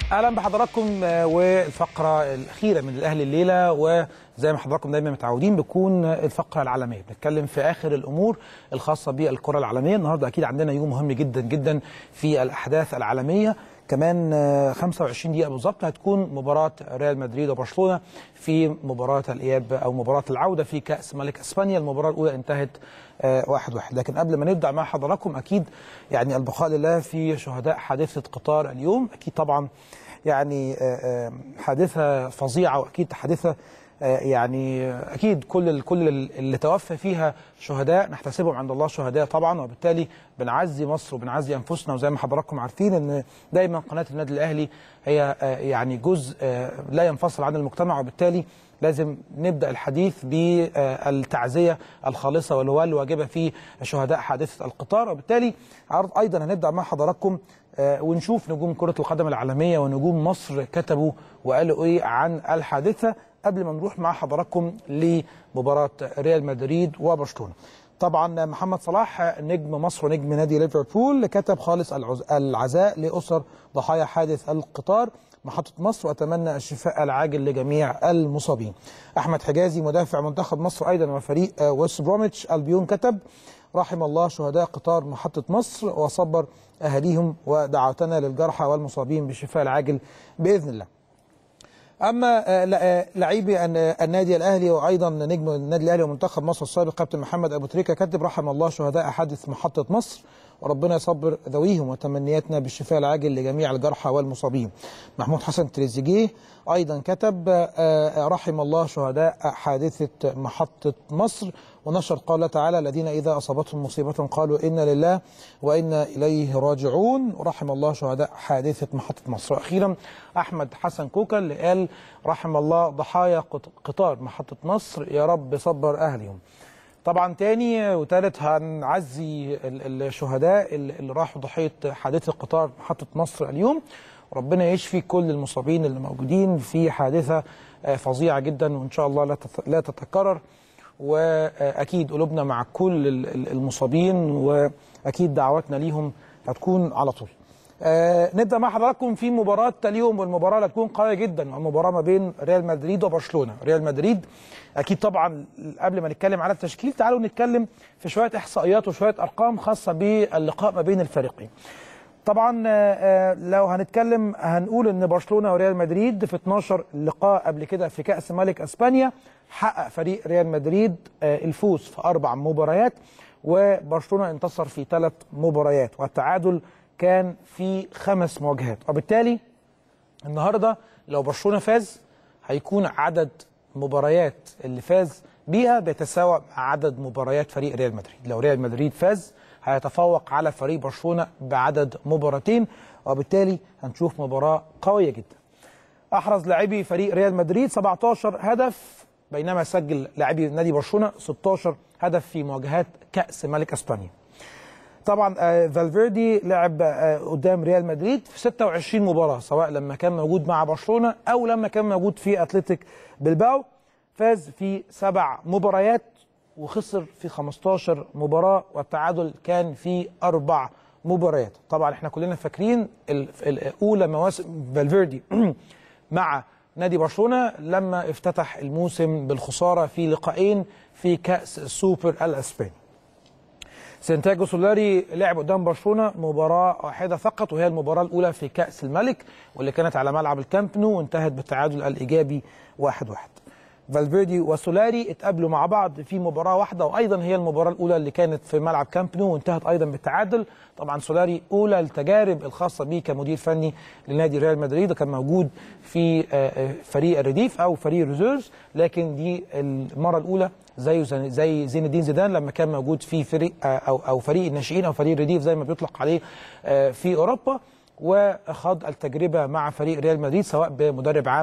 اهلا بحضراتكم والفقره الاخيره من الاهلي الليله وزي ما حضراتكم دايما متعودين بتكون الفقره العالميه بنتكلم في اخر الامور الخاصه بالكره العالميه النهارده اكيد عندنا يوم مهم جدا جدا في الاحداث العالميه كمان 25 دقيقه بالظبط هتكون مباراه ريال مدريد وبرشلونه في مباراه الاياب او مباراه العوده في كاس ملك اسبانيا المباراه الاولى انتهت واحد واحد لكن قبل ما نبدا مع حضراتكم اكيد يعني البقاء لله في شهداء حادثه قطار اليوم اكيد طبعا يعني حادثه فظيعه واكيد حادثه يعني اكيد كل كل اللي توفى فيها شهداء نحتسبهم عند الله شهداء طبعا وبالتالي بنعزي مصر وبنعزي انفسنا وزي ما حضراتكم عارفين ان دايما قناه النادي الاهلي هي يعني جزء لا ينفصل عن المجتمع وبالتالي لازم نبدا الحديث بالتعزيه الخالصه والواجبه في شهداء حادثه القطار وبالتالي ايضا هنبدا مع حضراتكم ونشوف نجوم كره القدم العالميه ونجوم مصر كتبوا وقالوا ايه عن الحادثه قبل ما نروح مع حضراتكم لمباراه ريال مدريد وبرشلونه. طبعا محمد صلاح نجم مصر ونجم نادي ليفربول كتب خالص العزاء لاسر ضحايا حادث القطار محطة مصر وأتمنى الشفاء العاجل لجميع المصابين. أحمد حجازي مدافع منتخب مصر أيضا وفريق ويست بروميتش البيون كتب رحم الله شهداء قطار محطة مصر وصبر أهاليهم ودعوتنا للجرحى والمصابين بالشفاء العاجل بإذن الله. اما لعيبي النادي الاهلي وايضا نجم النادي الاهلي ومنتخب مصر السابق كابتن محمد ابو تريكه كتب رحم الله شهداء حادث محطه مصر وربنا يصبر ذويهم وتمنياتنا بالشفاء العاجل لجميع الجرحى والمصابين. محمود حسن تريزيجيه ايضا كتب رحم الله شهداء حادثه محطه مصر ونشر قال تعالى الذين اذا اصابتهم مصيبه قالوا انا لله وانا اليه راجعون رحم الله شهداء حادثه محطه مصر. واخيرا احمد حسن كوكا اللي قال رحم الله ضحايا قطار محطه مصر يا رب صبر اهلهم. طبعا تاني وتالت هنعزي الشهداء اللي راحوا ضحيه حادثه قطار محطه مصر اليوم ربنا يشفي كل المصابين اللي موجودين في حادثه فظيعه جدا وان شاء الله لا تتكرر واكيد قلوبنا مع كل المصابين واكيد دعواتنا ليهم هتكون على طول. آه نبدا مع حضراتكم في مباراه اليوم والمباراه اللي هتكون قويه جدا المباراه ما بين ريال مدريد وبرشلونه، ريال مدريد اكيد طبعا قبل ما نتكلم على التشكيل تعالوا نتكلم في شويه احصائيات وشويه ارقام خاصه باللقاء ما بين الفريقين. طبعا آه لو هنتكلم هنقول ان برشلونه وريال مدريد في 12 لقاء قبل كده في كاس ملك اسبانيا حقق فريق ريال مدريد آه الفوز في اربع مباريات وبرشلونه انتصر في ثلاث مباريات والتعادل كان في خمس مواجهات وبالتالي النهارده لو برشلونه فاز هيكون عدد مباريات اللي فاز بيها بيتساوى مع عدد مباريات فريق ريال مدريد لو ريال مدريد فاز هيتفوق على فريق برشلونه بعدد مباراتين وبالتالي هنشوف مباراه قويه جدا احرز لاعبي فريق ريال مدريد 17 هدف بينما سجل لاعبي نادي برشلونه 16 هدف في مواجهات كاس ملك اسبانيا طبعا فالفيردي لعب قدام ريال مدريد في 26 مباراه سواء لما كان موجود مع برشلونه او لما كان موجود في اتلتيك بلباو فاز في سبع مباريات وخسر في 15 مباراه والتعادل كان في اربع مباريات طبعا احنا كلنا فاكرين الاولى مواسم فالفيردي مع نادي برشلونه لما افتتح الموسم بالخساره في لقاءين في كاس السوبر الاسباني سانتياغو سولاري لعب قدام برشلونه مباراه واحده فقط وهي المباراه الاولى في كاس الملك واللي كانت على ملعب الكامب نو وانتهت بالتعادل الايجابي 1-1 واحد واحد. فالفيردي وسولاري اتقابلوا مع بعض في مباراه واحده وايضا هي المباراه الاولى اللي كانت في ملعب كامب نو وانتهت ايضا بالتعادل طبعا سولاري اولى التجارب الخاصه به كمدير فني لنادي ريال مدريد كان موجود في فريق الرديف او فريق ريزيرفز لكن دي المره الاولى زيه زي زين الدين زيدان لما كان موجود في فريق او او فريق الناشئين او فريق الرديف زي ما بيطلق عليه في اوروبا وخاض التجربه مع فريق ريال مدريد سواء بمدرب عام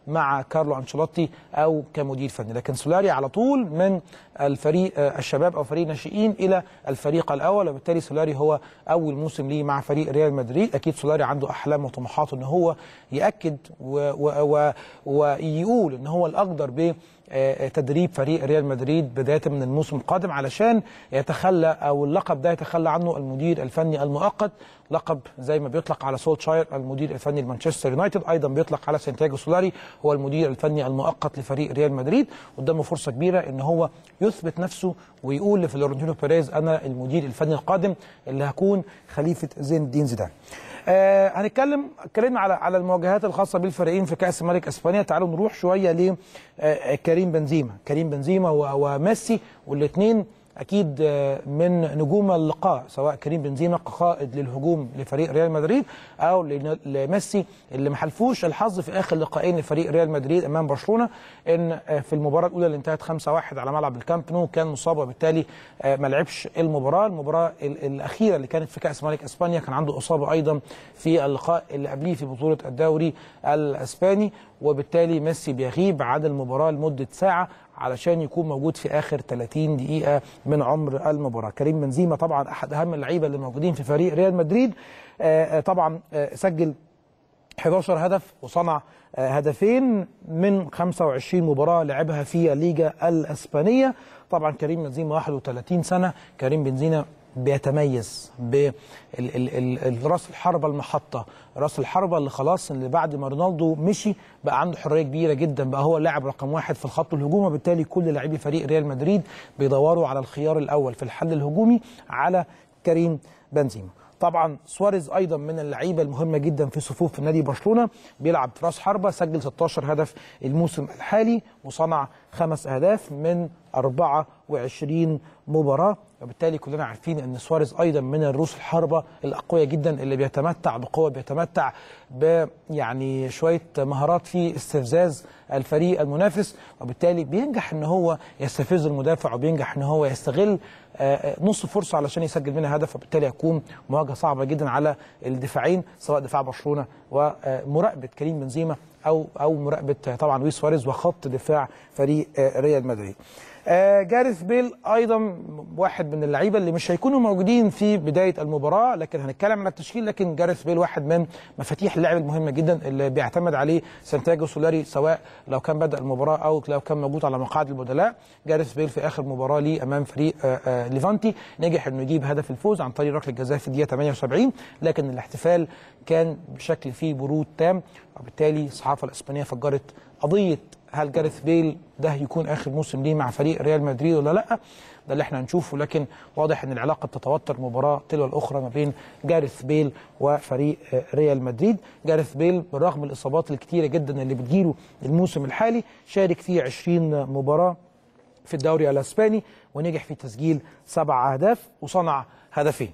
مع كارلو انشيلوتي او كمدير فني لكن سولاري على طول من الفريق آه، الشباب او فريق الناشئين الى الفريق الاول وبالتالي سولاري هو اول موسم ليه مع فريق ريال مدريد اكيد سولاري عنده احلام وطموحات ان هو ياكد و و و ويقول ان هو الاقدر ب آه، تدريب فريق ريال مدريد بدايه من الموسم القادم علشان يتخلى او اللقب ده يتخلى عنه المدير الفني المؤقت لقب زي ما بيطلق على سولتشاير المدير الفني لمانشستر يونايتد ايضا بيطلق على سانتياغو سولاري هو المدير الفني المؤقت لفريق ريال مدريد قدامه فرصه كبيره ان هو يثبت نفسه ويقول لفلورنتينو بيريز انا المدير الفني القادم اللي هكون خليفه زين الدين زيدان آه هنتكلم اتكلمنا على على المواجهات الخاصه بالفريقين في كاس ملك اسبانيا تعالوا نروح شويه ل آه كريم بنزيما كريم بنزيما و- وميسي والاثنين اكيد آه، من نجوم اللقاء سواء كريم بنزيما كقائد للهجوم لفريق ريال مدريد او لن- لميسي اللي ما حلفوش الحظ في اخر لقاءين لفريق ريال مدريد امام برشلونه ان آه، في المباراه الاولى اللي انتهت 5-1 على ملعب الكامب نو كان مصاب وبالتالي آه، ما لعبش المباراه المباراه ال- الاخيره اللي كانت في كاس ملك اسبانيا كان عنده اصابه ايضا في اللقاء اللي قبليه في بطوله الدوري الاسباني وبالتالي ميسي بيغيب عن المباراه لمده ساعه علشان يكون موجود في اخر 30 دقيقه من عمر المباراه كريم بنزيما طبعا احد اهم اللعيبه اللي موجودين في فريق ريال مدريد آه، آه، طبعا آه، سجل 11 هدف وصنع آه، هدفين من 25 مباراة لعبها في الليجا الأسبانية طبعا كريم بنزيما 31 سنة كريم بنزيما بيتميز براس الحربة المحطة راس الحربة اللي خلاص اللي بعد ما رونالدو مشي بقى عنده حرية كبيرة جدا بقى هو اللاعب رقم واحد في الخط الهجومي وبالتالي كل لاعبي فريق ريال مدريد بيدوروا على الخيار الأول في الحل الهجومي على كريم بنزيما طبعا سواريز ايضا من اللعيبه المهمه جدا في صفوف نادي برشلونه بيلعب في راس حربه سجل 16 هدف الموسم الحالي وصنع خمس اهداف من 24 مباراه وبالتالي كلنا عارفين ان سواريز ايضا من الروس الحربه الاقوياء جدا اللي بيتمتع بقوه بيتمتع ب يعني شويه مهارات في استفزاز الفريق المنافس وبالتالي بينجح ان هو يستفز المدافع وبينجح ان هو يستغل آه، آه، نص فرصه علشان يسجل منها هدف وبالتالي هتكون مواجهه صعبه جدا على الدفاعين سواء دفاع برشلونه ومراقبه كريم بنزيما او او مراقبه آه، طبعا لويس سواريز وخط دفاع فريق آه، ريال مدريد. آه، جاريث بيل ايضا واحد من اللعيبه اللي مش هيكونوا موجودين في بدايه المباراه لكن هنتكلم عن التشكيل لكن جاريث بيل واحد من مفاتيح اللعب المهمه جدا اللي بيعتمد عليه سانتياغو سولاري سواء لو كان بدا المباراه او لو كان موجود على مقاعد البدلاء جاريث بيل في اخر مباراه ليه امام فريق آه، آه، ليفانتي نجح انه يجيب هدف الفوز عن طريق ركله جزاء في الدقيقه 78 لكن الاحتفال كان بشكل فيه برود تام وبالتالي الصحافه الاسبانيه فجرت قضيه هل جاريث بيل ده هيكون اخر موسم ليه مع فريق ريال مدريد ولا لا ده اللي احنا هنشوفه لكن واضح ان العلاقه بتتوتر مباراه تلو الاخرى ما بين جاريث بيل وفريق آه، ريال مدريد جاريث بيل بالرغم الاصابات الكتيره جدا اللي بتجيله الموسم الحالي شارك فيه 20 مباراه في الدوري الاسباني ونجح في تسجيل سبع اهداف وصنع هدفين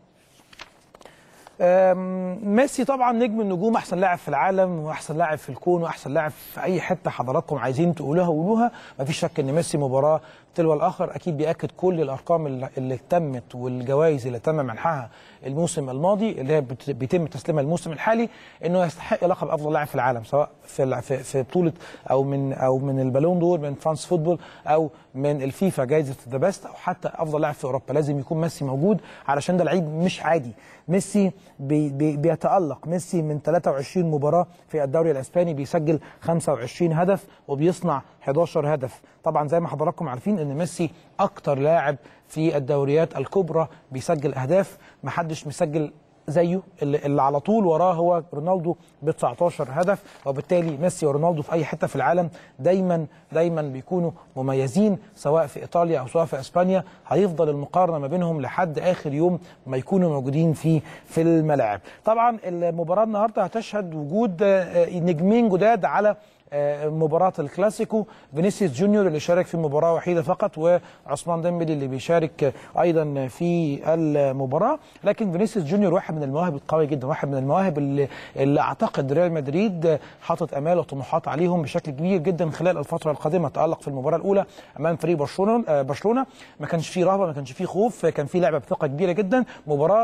أم، ميسي طبعا نجم النجوم احسن لاعب في العالم واحسن لاعب في الكون واحسن لاعب في اي حته حضراتكم عايزين تقولوها قولوها مفيش شك ان ميسي مباراه تلو الاخر اكيد بياكد كل الارقام اللي, اللي تمت والجوائز اللي تم منحها الموسم الماضي اللي هي بت- بيتم تسليمها الموسم الحالي انه يستحق لقب افضل لاعب في العالم سواء في الع- في, في بطوله او من او من البالون دور من فرانس فوتبول او من الفيفا جائزه ذا بيست او حتى افضل لاعب في اوروبا لازم يكون ميسي موجود علشان ده لعيب مش عادي ميسي بي بي بيتالق ميسي من 23 مباراه في الدوري الاسباني بيسجل 25 هدف وبيصنع 11 هدف طبعا زي ما حضراتكم عارفين ان ميسي اكتر لاعب في الدوريات الكبرى بيسجل اهداف محدش مسجل زيه اللي, اللي على طول وراه هو رونالدو ب 19 هدف وبالتالي ميسي ورونالدو في اي حته في العالم دايما دايما بيكونوا مميزين سواء في ايطاليا او سواء في اسبانيا هيفضل المقارنه ما بينهم لحد اخر يوم ما يكونوا موجودين في في الملاعب. طبعا المباراه النهارده هتشهد وجود آه، نجمين جداد على آه، مباراة الكلاسيكو فينيسيوس جونيور اللي شارك في مباراة وحيدة فقط وعثمان ديمبلي اللي بيشارك آه، أيضا في المباراة لكن فينيسيوس جونيور واحد من المواهب القوية جدا واحد من المواهب اللي, اللي أعتقد ريال مدريد آه، حاطط أمال وطموحات عليهم بشكل كبير جدا خلال الفترة القادمة تألق في المباراة الأولى أمام فريق برشلونة آه، برشلونة ما كانش فيه رهبة ما كانش فيه خوف كان فيه لعبة بثقة كبيرة جدا مباراة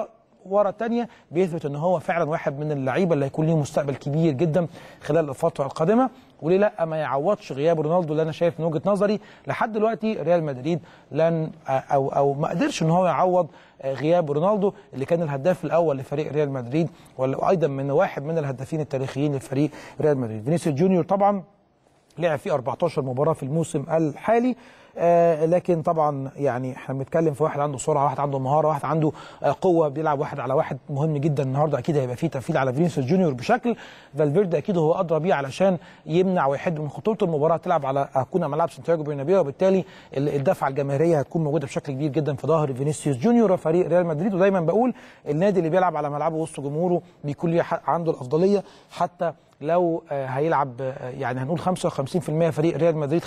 ورا الثانيه بيثبت ان هو فعلا واحد من اللعيبه اللي هيكون ليه مستقبل كبير جدا خلال الفتره القادمه وليه لا ما يعوضش غياب رونالدو اللي انا شايف من وجهه نظري لحد دلوقتي ريال مدريد لن او او ما قدرش ان هو يعوض غياب رونالدو اللي كان الهداف الاول لفريق ريال مدريد وايضا من واحد من الهدافين التاريخيين لفريق ريال مدريد فينيسيوس جونيور طبعا لعب فيه 14 مباراه في الموسم الحالي آه لكن طبعا يعني احنا بنتكلم في واحد عنده سرعه واحد عنده مهاره واحد عنده آه قوه بيلعب واحد على واحد مهم جدا النهارده اكيد هيبقى فيه تفعيل على فينيسيوس جونيور بشكل فالفيردي اكيد هو ادرى بيه علشان يمنع ويحد من خطوره المباراه تلعب على هتكون على ملعب سانتياغو برنابيو وبالتالي الدفعه الجماهيريه هتكون موجوده بشكل كبير جدا في ظهر فينيسيوس جونيور وفريق ريال مدريد ودايما بقول النادي اللي بيلعب على ملعبه وسط جمهوره بيكون ليه عنده الافضليه حتى لو هيلعب يعني هنقول 55% فريق ريال مدريد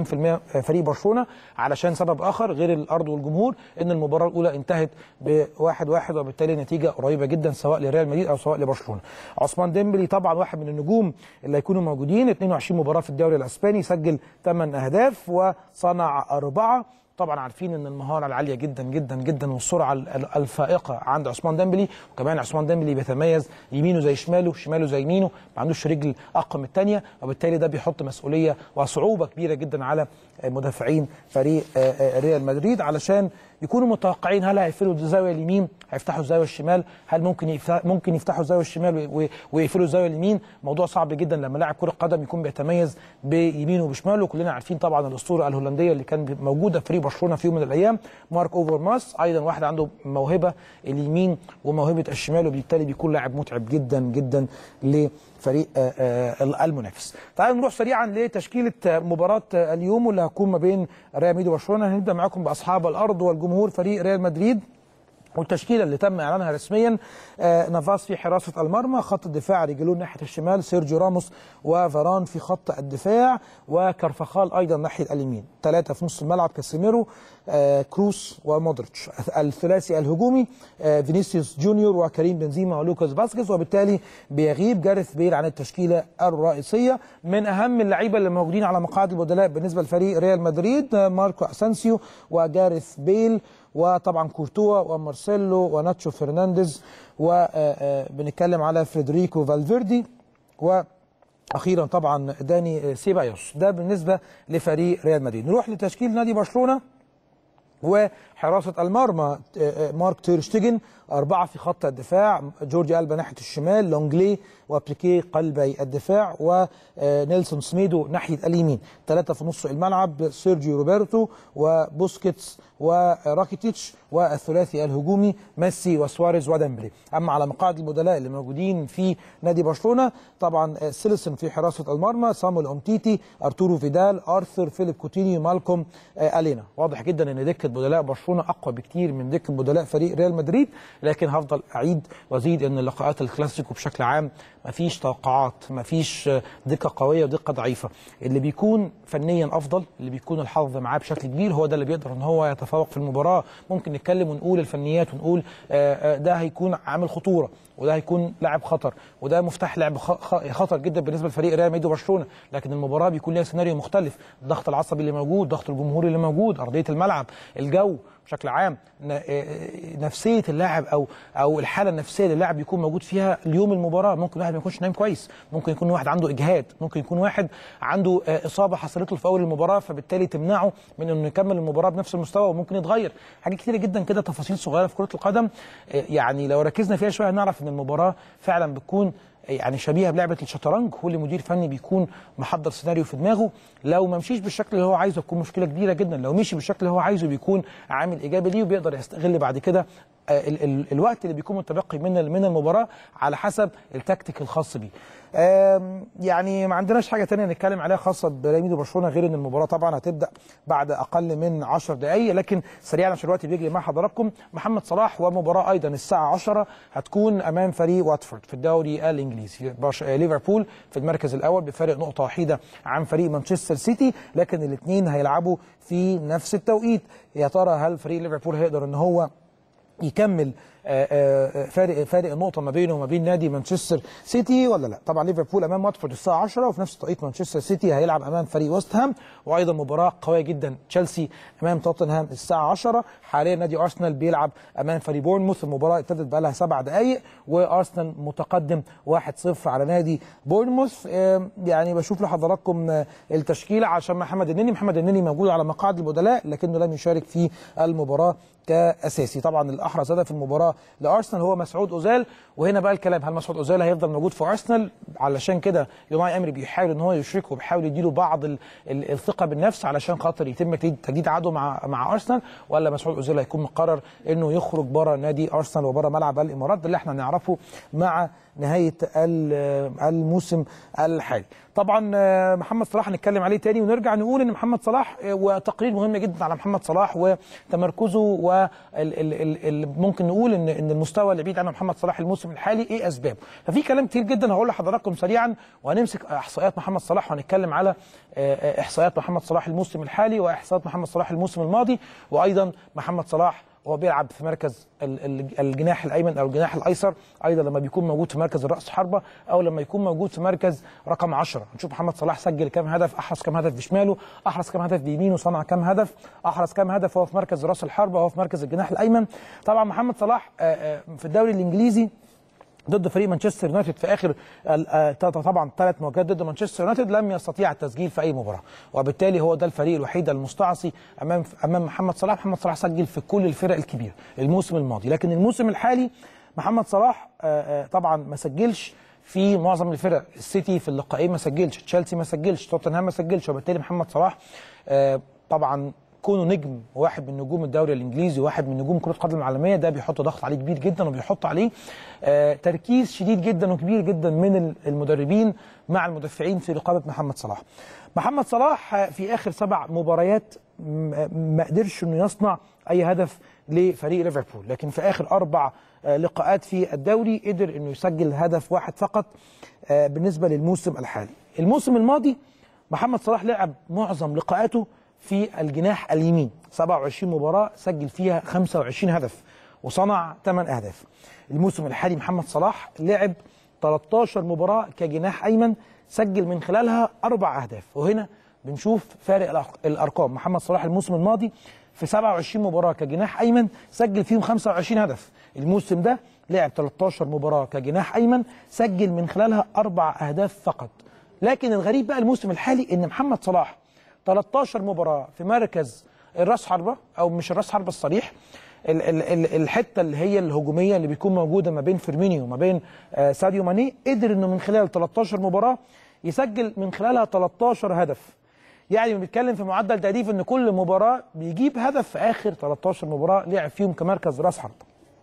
45% فريق برشلونه علشان سبب اخر غير الارض والجمهور ان المباراه الاولى انتهت بواحد واحد وبالتالي نتيجه قريبه جدا سواء لريال مدريد او سواء لبرشلونه. عثمان ديمبلي طبعا واحد من النجوم اللي هيكونوا موجودين 22 مباراه في الدوري الاسباني سجل 8 اهداف وصنع اربعه طبعا عارفين ان المهاره العاليه جدا جدا جدا والسرعه الفائقه عند عثمان ديمبلي وكمان عثمان ديمبلي بيتميز يمينه زي شماله شماله زي يمينه ما عندوش رجل اقوى من الثانيه وبالتالي ده بيحط مسؤوليه وصعوبه كبيره جدا على مدافعين فريق ريال مدريد علشان يكونوا متوقعين هل هيقفلوا الزاويه اليمين هيفتحوا الزاويه الشمال هل ممكن يفتح ممكن يفتحوا الزاويه الشمال ويقفلوا الزاويه اليمين موضوع صعب جدا لما لاعب كره قدم يكون بيتميز بيمينه وبشماله كلنا عارفين طبعا الاسطوره الهولنديه اللي كان موجوده في فريق برشلونه في يوم من الايام مارك اوفر ماس ايضا واحد عنده موهبه اليمين وموهبه الشمال وبالتالي بيكون لاعب متعب جدا جدا لفريق المنافس. تعالوا نروح سريعا لتشكيله مباراه اليوم واللي هتكون ما بين ريال مدريد وبرشلونه هنبدا معاكم باصحاب الارض والجمهور فريق ريال مدريد والتشكيله اللي تم اعلانها رسميا آه نافاس في حراسه المرمى خط الدفاع رجلون ناحيه الشمال سيرجيو راموس وفاران في خط الدفاع وكرفخال ايضا ناحيه اليمين ثلاثه في نص الملعب كاسيميرو آه كروس ومودريتش الثلاثي الهجومي آه فينيسيوس جونيور وكريم بنزيما ولوكاس فاسكيز وبالتالي بيغيب جاريث بيل عن التشكيله الرئيسيه من اهم اللعيبه اللي موجودين على مقاعد البدلاء بالنسبه لفريق ريال مدريد ماركو اسانسيو وجاريث بيل وطبعا كورتوا ومارسيلو وناتشو فرنانديز وبنتكلم على فريدريكو فالفيردي واخيرا طبعا داني سيبايوس ده بالنسبه لفريق ريال مدريد نروح لتشكيل نادي برشلونه وحراسه المرمى مارك تيرشتيجن أربعة في خط الدفاع جورجي ألبا ناحية الشمال لونجلي وبليكي قلبي الدفاع ونيلسون سميدو ناحية اليمين ثلاثة في نص الملعب سيرجيو روبرتو وبوسكيتس وراكيتيتش والثلاثي الهجومي ميسي وسواريز وديمبلي أما على مقاعد البدلاء اللي موجودين في نادي برشلونة طبعا سيلسون في حراسة المرمى صامويل أومتيتي أرتورو فيدال أرثر فيليب كوتينيو مالكوم ألينا واضح جدا أن دكة بدلاء برشلونة أقوى بكتير من دكة بدلاء فريق ريال مدريد لكن هفضل اعيد وازيد ان لقاءات الكلاسيكو بشكل عام مفيش توقعات مفيش دقه قويه ودقه ضعيفه اللي بيكون فنيا افضل اللي بيكون الحظ معاه بشكل كبير هو ده اللي بيقدر ان هو يتفوق في المباراه ممكن نتكلم ونقول الفنيات ونقول ده هيكون عامل خطوره وده هيكون لاعب خطر وده مفتاح لعب خطر جدا بالنسبه لفريق ريال مدريد وبرشلونه لكن المباراه بيكون ليها سيناريو مختلف الضغط العصبي اللي موجود ضغط الجمهور اللي موجود ارضيه الملعب الجو بشكل عام نفسيه اللاعب او او الحاله النفسيه اللي اللاعب يكون موجود فيها اليوم المباراه ممكن واحد ما يكونش نايم كويس ممكن يكون واحد عنده اجهاد ممكن يكون واحد عنده اصابه حصلت له في اول المباراه فبالتالي تمنعه من انه يكمل المباراه بنفس المستوى وممكن يتغير حاجات كتيره جدا كده تفاصيل صغيره في كره القدم يعني لو ركزنا فيها شويه هنعرف ان المباراه فعلا بتكون يعني شبيهه بلعبه الشطرنج كل مدير فني بيكون محضر سيناريو في دماغه لو ما مشيش بالشكل اللي هو عايزه تكون مشكله كبيره جدا لو مشي بالشكل اللي هو عايزه بيكون عامل ايجابي ليه وبيقدر يستغل بعد كده ال ال الوقت اللي بيكون متبقي من من المباراه على حسب التكتيك الخاص بيه يعني ما عندناش حاجه تانية نتكلم عليها خاصه بريال مدريد وبرشلونه غير ان المباراه طبعا هتبدا بعد اقل من 10 دقائق لكن سريعا عشان الوقت بيجري مع حضراتكم محمد صلاح ومباراه ايضا الساعه 10 هتكون امام فريق واتفورد في الدوري الانجليزي ليفربول في المركز الاول بفارق نقطه وحيده عن فريق مانشستر سيتي لكن الاثنين هيلعبوا في نفس التوقيت يا ترى هل فريق ليفربول هيقدر ان هو يكمل آه، آه، فارق فارق النقطه ما بينه وما بين نادي مانشستر سيتي ولا لا طبعا ليفربول امام واتفورد الساعه 10 وفي نفس التوقيت مانشستر سيتي هيلعب امام فريق ويست هام وايضا مباراه قويه جدا تشيلسي امام توتنهام الساعه 10 حاليا نادي ارسنال بيلعب امام فريق بورنموث المباراه ابتدت بقى لها سبع دقائق وارسنال متقدم 1-0 على نادي بورنموث آه، يعني بشوف لحضراتكم آه، التشكيله عشان محمد النني محمد النني موجود على مقاعد البدلاء لكنه لم يشارك في المباراه كاساسي طبعا اللي احرز هدف المباراه لارسنال هو مسعود اوزيل وهنا بقى الكلام هل مسعود اوزيل هيفضل موجود في ارسنال علشان كده يوناي امري بيحاول ان هو يشركه وبيحاول يديله بعض ال- ال- الثقه بالنفس علشان خاطر يتم تجديد- تجديد عقده مع مع ارسنال ولا مسعود اوزيل هيكون مقرر انه يخرج بره نادي ارسنال وبره ملعب الامارات ده اللي احنا نعرفه مع نهايه ال- الموسم الحالي طبعا آه، محمد صلاح هنتكلم عليه تاني ونرجع نقول ان محمد صلاح آه، وتقرير مهم جدا على محمد صلاح وتمركزه وممكن نقول ان ان المستوى اللي بعيد عنه محمد صلاح الموسم الحالي ايه اسبابه ففي كلام كتير جدا هقول لحضراتكم سريعا وهنمسك احصائيات محمد صلاح وهنتكلم على آه، آه، احصائيات محمد صلاح الموسم الحالي واحصائيات محمد صلاح الموسم الماضي وايضا محمد صلاح وهو بيلعب في مركز ال- ال- الجناح الايمن او الجناح الايسر ايضا لما بيكون موجود في مركز الراس حربه او لما يكون موجود في مركز رقم 10 نشوف محمد صلاح سجل كام هدف احرز كام هدف بشماله احرز كام هدف بيمينه صنع كام هدف احرز كام هدف وهو في مركز راس الحربه وهو في مركز الجناح الايمن طبعا محمد صلاح آه، آه، في الدوري الانجليزي ضد فريق مانشستر يونايتد في اخر ال- آه، طبعا ثلاث مواجهات ضد مانشستر يونايتد لم يستطيع التسجيل في اي مباراه وبالتالي هو ده الفريق الوحيد المستعصي امام امام محمد صلاح محمد صلاح سجل في كل الفرق الكبيره الموسم الماضي لكن الموسم الحالي محمد صلاح آه، آه، طبعا ما سجلش في معظم الفرق السيتي في اللقاءين ما سجلش تشيلسي ما سجلش توتنهام ما سجلش وبالتالي محمد صلاح آه، طبعا كونه نجم واحد من نجوم الدوري الانجليزي واحد من نجوم كره القدم العالميه ده بيحط ضغط عليه كبير جدا وبيحط عليه آه تركيز شديد جدا وكبير جدا من ال- المدربين مع المدافعين في رقابه محمد صلاح. محمد صلاح آه، في اخر سبع مباريات م- ما قدرش انه يصنع اي هدف لفريق ليفربول لكن في اخر اربع آه، لقاءات في الدوري قدر انه يسجل هدف واحد فقط آه، بالنسبه للموسم الحالي. الموسم الماضي محمد صلاح لعب معظم لقاءاته في الجناح اليمين 27 مباراة سجل فيها 25 هدف وصنع 8 أهداف الموسم الحالي محمد صلاح لعب 13 مباراة كجناح أيمن سجل من خلالها أربع أهداف وهنا بنشوف فارق الأرق- الأرقام محمد صلاح الموسم الماضي في 27 مباراة كجناح أيمن سجل فيهم 25 هدف الموسم ده لعب 13 مباراة كجناح أيمن سجل من خلالها أربع أهداف فقط لكن الغريب بقى الموسم الحالي ان محمد صلاح 13 مباراه في مركز الراس حربه او مش الراس حربه الصريح ال- ال- ال- الحته اللي هي الهجوميه اللي بيكون موجوده ما بين فيرمينيو وما بين آه، ساديو ماني قدر انه من خلال 13 مباراه يسجل من خلالها 13 هدف يعني بنتكلم في معدل تهديف ان كل مباراه بيجيب هدف في اخر 13 مباراه لعب فيهم كمركز راس حربه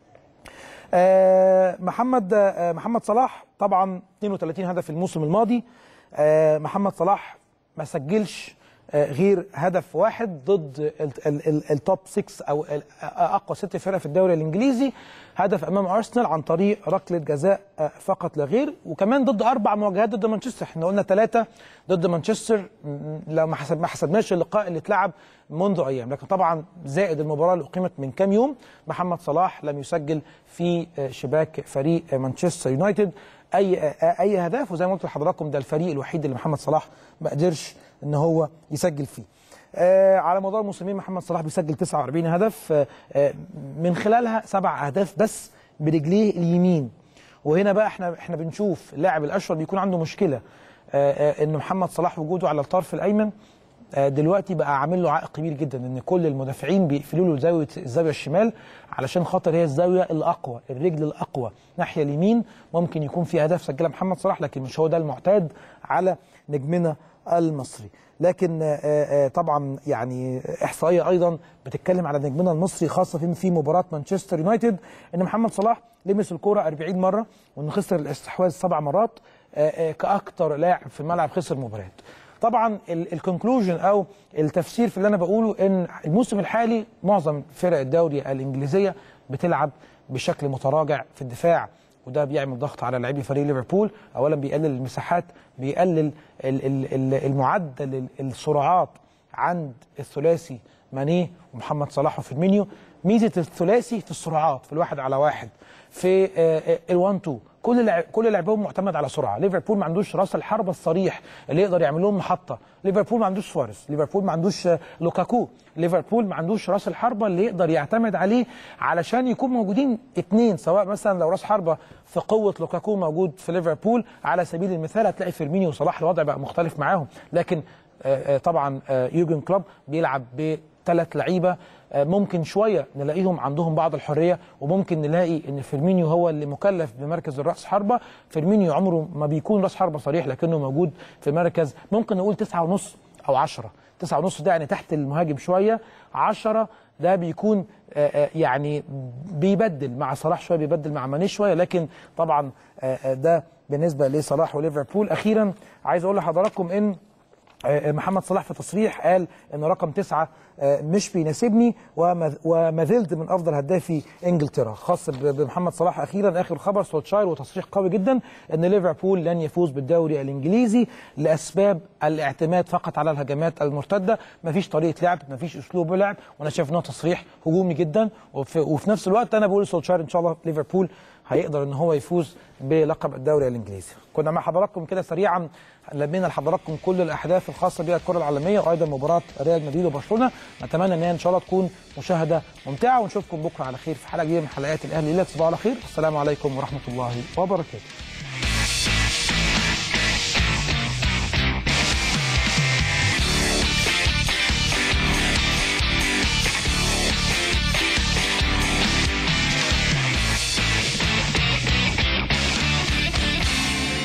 آه، محمد آه، محمد صلاح طبعا 32 هدف الموسم الماضي آه، محمد صلاح ما سجلش آه، غير هدف واحد ضد ال- ال- ال- التوب 6 او ال- اقوى ست فرق في الدوري الانجليزي هدف امام ارسنال عن طريق ركله جزاء آه، فقط لا غير وكمان ضد اربع مواجهات ضد مانشستر احنا قلنا ثلاثه ضد مانشستر م- لو ما حسب ما حسبناش اللقاء اللي اتلعب منذ ايام لكن طبعا زائد المباراه اللي اقيمت من كام يوم محمد صلاح لم يسجل في آه، شباك فريق آه، مانشستر يونايتد اي آه، اي هدف وزي ما قلت لحضراتكم ده الفريق الوحيد اللي محمد صلاح ما قدرش ان هو يسجل فيه آه على مدار موسمين محمد صلاح بيسجل 49 هدف آه آه من خلالها سبع اهداف بس برجليه اليمين وهنا بقى احنا احنا بنشوف اللاعب الاشول بيكون عنده مشكله آه آه ان محمد صلاح وجوده على الطرف الايمن آه، دلوقتي بقى عامل له عائق كبير جدا ان كل المدافعين بيقفلوا له زاويه الزاويه الشمال علشان خاطر هي الزاويه الاقوى الرجل الاقوى ناحيه اليمين ممكن يكون في اهداف سجلها محمد صلاح لكن مش هو ده المعتاد على نجمنا المصري لكن آه، آه، طبعا يعني احصائيه ايضا بتتكلم على نجمنا المصري خاصه في في مباراه مانشستر يونايتد ان محمد صلاح لمس الكوره 40 مره وانه خسر الاستحواذ سبع مرات آه، آه، كاكثر لاعب في الملعب خسر مباريات طبعا الكونكلوجن او التفسير في اللي انا بقوله ان الموسم الحالي معظم فرق الدوري الانجليزيه بتلعب بشكل متراجع في الدفاع وده بيعمل ضغط على لاعبي فريق ليفربول اولا بيقلل المساحات بيقلل ال- ال- ال- المعدل ال- السرعات عند الثلاثي ماني ومحمد صلاح وفيرمينيو ميزه الثلاثي في السرعات في الواحد على واحد في ال1 2 كل لعب كل لعبهم معتمد على سرعه ليفربول ما عندوش راس الحربه الصريح اللي يقدر يعمل لهم محطه ليفربول ما عندوش سواريز ليفربول ما عندوش لوكاكو ليفربول ما عندوش راس الحربه اللي يقدر يعتمد عليه علشان يكون موجودين اثنين سواء مثلا لو راس حربه في قوه لوكاكو موجود في ليفربول على سبيل المثال هتلاقي فيرمينيو وصلاح الوضع بقى مختلف معاهم لكن طبعا يوجن كلوب بيلعب بثلاث لعيبه ممكن شويه نلاقيهم عندهم بعض الحريه وممكن نلاقي ان فيرمينيو هو اللي مكلف بمركز الراس حربه فيرمينيو عمره ما بيكون راس حربه صريح لكنه موجود في مركز ممكن نقول تسعة ونص او عشرة تسعة ونص ده يعني تحت المهاجم شويه عشرة ده بيكون يعني بيبدل مع صلاح شويه بيبدل مع ماني شويه لكن طبعا ده بالنسبه لصلاح وليفربول اخيرا عايز اقول لحضراتكم ان محمد صلاح في تصريح قال ان رقم تسعة مش بيناسبني وما زلت من افضل هدافي انجلترا خاص بمحمد صلاح اخيرا اخر خبر سولتشاير وتصريح قوي جدا ان ليفربول لن يفوز بالدوري الانجليزي لاسباب الاعتماد فقط على الهجمات المرتده مفيش طريقه لعب مفيش اسلوب لعب وانا شايف ان هو تصريح هجومي جدا وفي, وفي نفس الوقت انا بقول لسولتشاير ان شاء الله ليفربول هيقدر ان هو يفوز بلقب الدوري الانجليزي كنا مع حضراتكم كده سريعا لمينا لحضراتكم كل الاحداث الخاصه بالكره العالميه وايضا مباراه ريال مدريد وبرشلونه نتمنى ان هي ان شاء الله تكون مشاهده ممتعه ونشوفكم بكره على خير في حلقه جديده من حلقات الاهلي لا تصبحوا على خير السلام عليكم ورحمه الله وبركاته